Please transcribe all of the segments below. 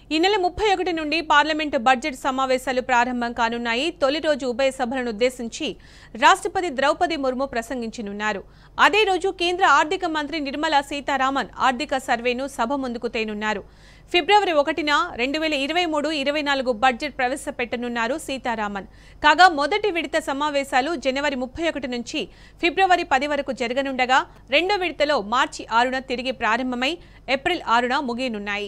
ఈ నెల ముప్పై ఒకటి నుండి పార్లమెంటు బడ్జెట్ సమావేశాలు ప్రారంభం కానున్నాయి తొలి రోజు ఉభయ సభలను ఉద్దేశించి రాష్ట్రపతి ద్రౌపది ముర్ము ప్రసంగించనున్నారు అదే రోజు కేంద్ర ఆర్థిక మంత్రి నిర్మలా సీతారామన్ ఆర్థిక సర్వేను సభ ముందుకు తేనున్నారు ఫిబ్రవరి ఒకటిన రెండు వేల ఇరవై మూడు ఇరవై నాలుగు బడ్జెట్ ప్రవేశపెట్టనున్నారు సీతారామన్ కాగా మొదటి విడత సమావేశాలు జనవరి ముప్పై ఒకటి నుంచి ఫిబ్రవరి పది వరకు జరగనుండగా రెండో విడతలో మార్చి ఆరున తిరిగి ప్రారంభమై ఏప్రిల్ ఆరున ముగియనున్నాయి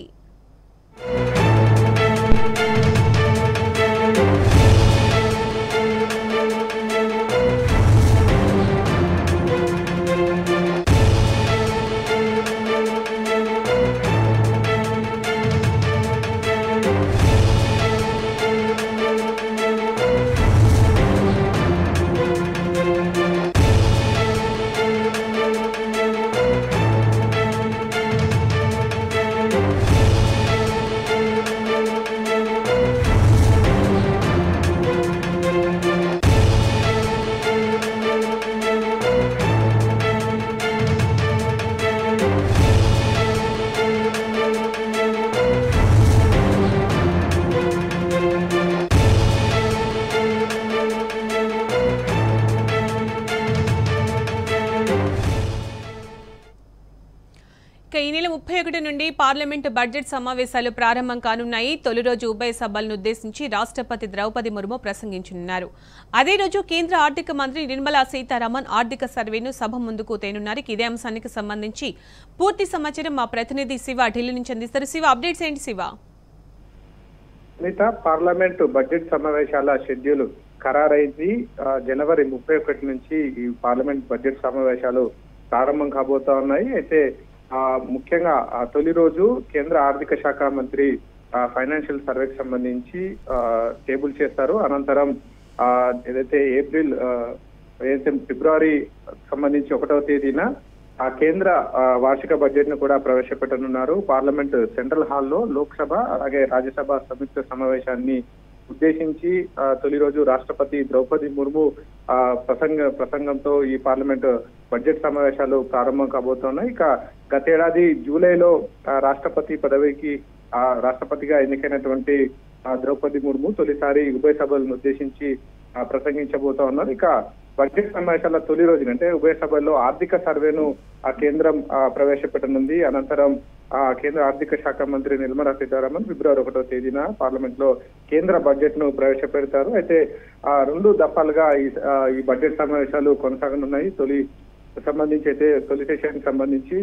ఇక ఈ నెల ముప్పై ఒకటి నుండి పార్లమెంటు బడ్జెట్ సమావేశాలు ప్రారంభం కానున్నాయి తొలి రోజు ఉభయ సభలను ఉద్దేశించి రాష్ట్రపతి ద్రౌపది ముర్ము ప్రసంగించనున్నారు అదే రోజు కేంద్ర ఆర్థిక మంత్రి నిర్మలా సీతారామన్ ఆర్థిక సర్వేను సభ ముందుకు తేనున్నారు ఇక ఇదే అంశానికి సంబంధించి పూర్తి సమాచారం మా ప్రతినిధి శివ ఢిల్లీ నుంచి అందిస్తారు శివ అప్డేట్స్ ఏంటి శివ అనిత పార్లమెంట్ బడ్జెట్ సమావేశాల షెడ్యూల్ ఖరారైంది ఆ, జనవరి ముప్పై ఒకటి నుంచి ఈ పార్లమెంట్ బడ్జెట్ సమావేశాలు ప్రారంభం కాబోతా ఉన్నాయి అయితే ఆ ముఖ్యంగా ఆ తొలి రోజు కేంద్ర ఆర్థిక శాఖ మంత్రి ఆ, ఫైనాన్షియల్ సర్వేకి సంబంధించి ఆ, టేబుల్ చేస్తారు అనంతరం ఆ, ఏదైతే ఏప్రిల్ ఆ, ఏదైతే ఫిబ్రవరి సంబంధించి ఒకటవ తేదీన ఆ కేంద్ర ఆ, వార్షిక బడ్జెట్ ను కూడా ప్రవేశపెట్టనున్నారు పార్లమెంట్ సెంట్రల్ హాల్లో లోక్సభ అలాగే రాజ్యసభ సంయుక్త సమావేశాన్ని ఉద్దేశించి ఆ, తొలి రోజు రాష్ట్రపతి ద్రౌపది ముర్ము ఆ, ప్రసంగ ప్రసంగంతో ఈ పార్లమెంట్ బడ్జెట్ సమావేశాలు ప్రారంభం కాబోతున్నాయి ఇక గతేడాది జూలైలో ఆ, రాష్ట్రపతి పదవికి ఆ, రాష్ట్రపతిగా ఎన్నికైనటువంటి ఆ, ద్రౌపది ముర్ము తొలిసారి ఉభయ సభలను ఉద్దేశించి ఆ, ప్రసంగించబోతా ఉన్నారు ఇక బడ్జెట్ సమావేశాల తొలి రోజున అంటే ఉభయ సభల్లో ఆర్థిక సర్వేను ఆ కేంద్రం ఆ, ప్రవేశపెట్టనుంది అనంతరం ఆ కేంద్ర ఆర్థిక శాఖ మంత్రి నిర్మలా సీతారామన్ ఫిబ్రవరి ఒకటో తేదీన పార్లమెంట్ లో కేంద్ర బడ్జెట్ ను ప్రవేశపెడతారు అయితే ఆ రెండు దఫాలుగా ఈ ఆ, ఈ బడ్జెట్ సమావేశాలు కొనసాగనున్నాయి తొలి సంబంధించి అయితే తొలి సెషన్ సంబంధించి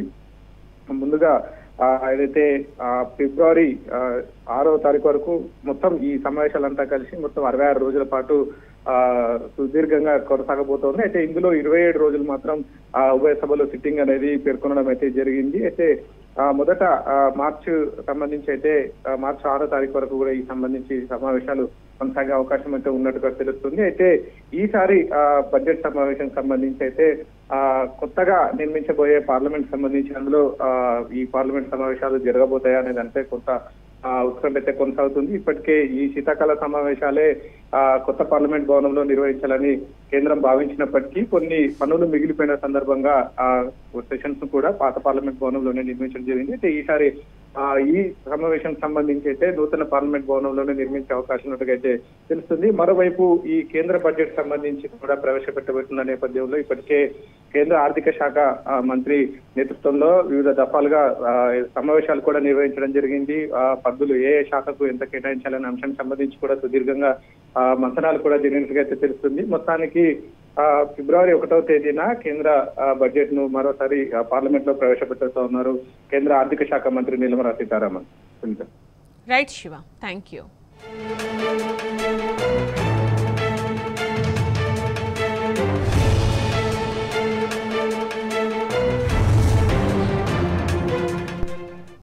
ముందుగా ఆ, ఏదైతే ఆ, ఫిబ్రవరి ఆ, ఆరో తారీఖు వరకు మొత్తం ఈ సమావేశాలంతా కలిసి మొత్తం అరవై ఆరు రోజుల పాటు ఆ సుదీర్ఘంగా కొనసాగబోతోంది అయితే ఇందులో ఇరవై ఏడు రోజులు మాత్రం ఆ ఉభయ సభలో సిట్టింగ్ అనేది పేర్కొనడం అయితే జరిగింది అయితే ఆ మొదట ఆ, మార్చి సంబంధించి అయితే ఆ, మార్చి ఆరో తారీఖు వరకు కూడా ఈ సంబంధించి సమావేశాలు కొనసాగే అవకాశం అయితే ఉన్నట్టుగా తెలుస్తుంది అయితే ఈసారి ఆ బడ్జెట్ సమావేశం సంబంధించి అయితే ఆ కొత్తగా నిర్మించబోయే పార్లమెంట్ సంబంధించి అందులో ఆ ఈ పార్లమెంట్ సమావేశాలు జరగబోతాయా అనేది అంటే కొంత ఆ ఉత్కంఠ అయితే కొనసాగుతుంది ఇప్పటికే ఈ శీతాకాల సమావేశాలే ఆ కొత్త పార్లమెంట్ భవనంలో నిర్వహించాలని కేంద్రం భావించినప్పటికీ కొన్ని పనులు మిగిలిపోయిన సందర్భంగా ఆ సెషన్స్ కూడా పాత పార్లమెంట్ భవనంలోనే నిర్మించడం జరిగింది అయితే ఈసారి ఆ ఈ సమావేశం సంబంధించి అయితే నూతన పార్లమెంట్ భవనంలోనే నిర్మించే అవకాశం ఉన్నట్టుగా అయితే తెలుస్తుంది మరోవైపు ఈ కేంద్ర బడ్జెట్ సంబంధించి కూడా ప్రవేశపెట్టబోతున్న నేపథ్యంలో ఇప్పటికే కేంద్ర ఆర్థిక శాఖ ఆ, మంత్రి నేతృత్వంలో వివిధ దఫాలుగా ఆ, సమావేశాలు కూడా నిర్వహించడం జరిగింది ఆ పద్దులు ఏ ఏ శాఖకు ఎంత కేటాయించాలనే అంశానికి సంబంధించి కూడా సుదీర్ఘంగా ఆ, మంతనాలు కూడా జరిగినట్టుగా అయితే తెలుస్తుంది మొత్తానికి ఆ, ఫిబ్రవరి ఒకటవ తేదీన కేంద్ర ఆ, బడ్జెట్ ను మరోసారి ఆ, పార్లమెంట్ లో ప్రవేశపెడుతూ ఉన్నారు కేంద్ర ఆర్థిక శాఖ మంత్రి Nirmala Sitharaman Sunitha right Siva thank you